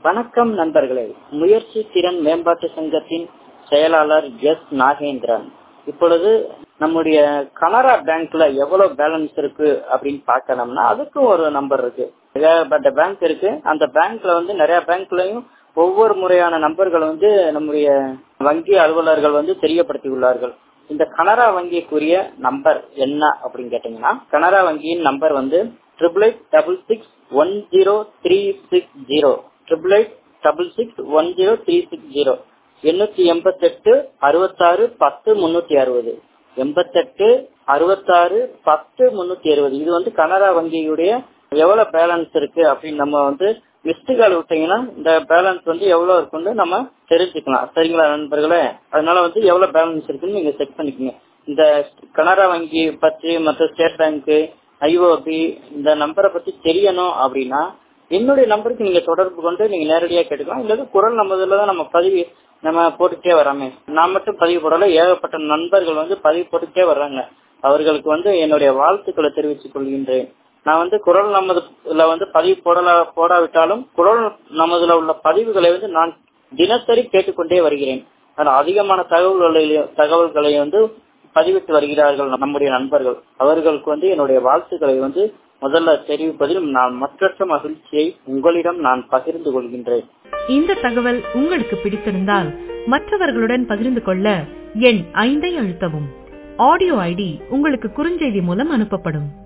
வணக்கம் நண்பர்களே முயற்சி திறன் மேம்பாட்டு சங்கத்தின் செயலாளர் எஸ் நாகேந்திரன் இப்பொழுது நம்முடைய கனரா பேங்க்ல எவ்வளவு பேலன்ஸ் இருக்கு அப்படின்னு பார்க்கணும்னா அதுக்கும் ஒரு நம்பர் இருக்கு ஏகப்பட்ட பேங்க் இருக்கு அந்த பேங்க்ல வந்து நிறைய பேங்க்லயும் ஒவ்வொரு முறையான நம்பர்கள் வந்து நம்முடைய வங்கி அலுவலர்கள் வந்து தெரியப்படுத்தி உள்ளார்கள் இந்த கனரா வங்கிக்குரிய நம்பர் என்ன அப்படின்னு கேட்டீங்கன்னா கனரா வங்கியின் நம்பர் வந்து triple eight double six one zero three six zero triple eight double six one zero three six zero எண்ணூத்தி எண்பத்தெட்டு அறுபத்தாறு பத்து முன்னூத்தி அறுபது எண்பத்தெட்டு அறுபத்தாறு பத்து முன்னூத்தி அறுபது இது வந்து கனரா வங்கியுடைய எவ்வளவு பேலன்ஸ் இருக்கு அப்படின்னு நம்ம வந்து மிஸ்டு கால் விட்டீங்கன்னா இந்த பேலன்ஸ் வந்து எவ்வளவு இருக்குன்னு நம்ம தெரிஞ்சுக்கலாம் சரிங்களா நண்பர்களே அதனால வந்து எவ்வளவு பேலன்ஸ் இருக்குன்னு நீங்க செக் பண்ணிக்கோங்க இந்த கனரா வங்கி பற்றி மற்ற ஸ்டேட் பேங்க் ஐஓபி இந்த நம்பரை பத்தி தெரியணும் அப்படின்னா என்னுடைய நம்பருக்கு நீங்க தொடர்பு கொண்டு நீங்க நேரடியாக கேட்டுக்கலாம் இல்லது குரல் நம்பதுல தான் நம்ம பதிவு நம்ம போட்டுட்டே வராமே நான் மட்டும் பதிவு போடல ஏகப்பட்ட நண்பர்கள் வந்து பதிவு போட்டுட்டே வர்றாங்க அவர்களுக்கு வந்து என்னுடைய வாழ்த்துக்களை தெரிவித்துக் கொள்கின்றேன் நான் வந்து குரல் நமதுல வந்து பதிவு போடல போடாவிட்டாலும் குரல் நமதுல உள்ள பதிவுகளை வந்து நான் தினசரி கேட்டுக்கொண்டே வருகிறேன் அதிகமான தகவல்களை தகவல்களை வந்து பதிவிட்டு வருகிறார்கள் நம்முடைய நண்பர்கள் அவர்களுக்கு வந்து என்னுடைய வாழ்த்துக்களை வந்து முதல்ல தெரிவிப்பதில் நான் மற்றற்ற மகிழ்ச்சியை உங்களிடம் நான் பகிர்ந்து கொள்கின்றேன் இந்த தகவல் உங்களுக்கு பிடித்திருந்தால் மற்றவர்களுடன் பகிர்ந்து கொள்ள எண் ஐந்தை அழுத்தவும் ஆடியோ ஐடி உங்களுக்கு குறுஞ்செய்தி மூலம் அனுப்பப்படும்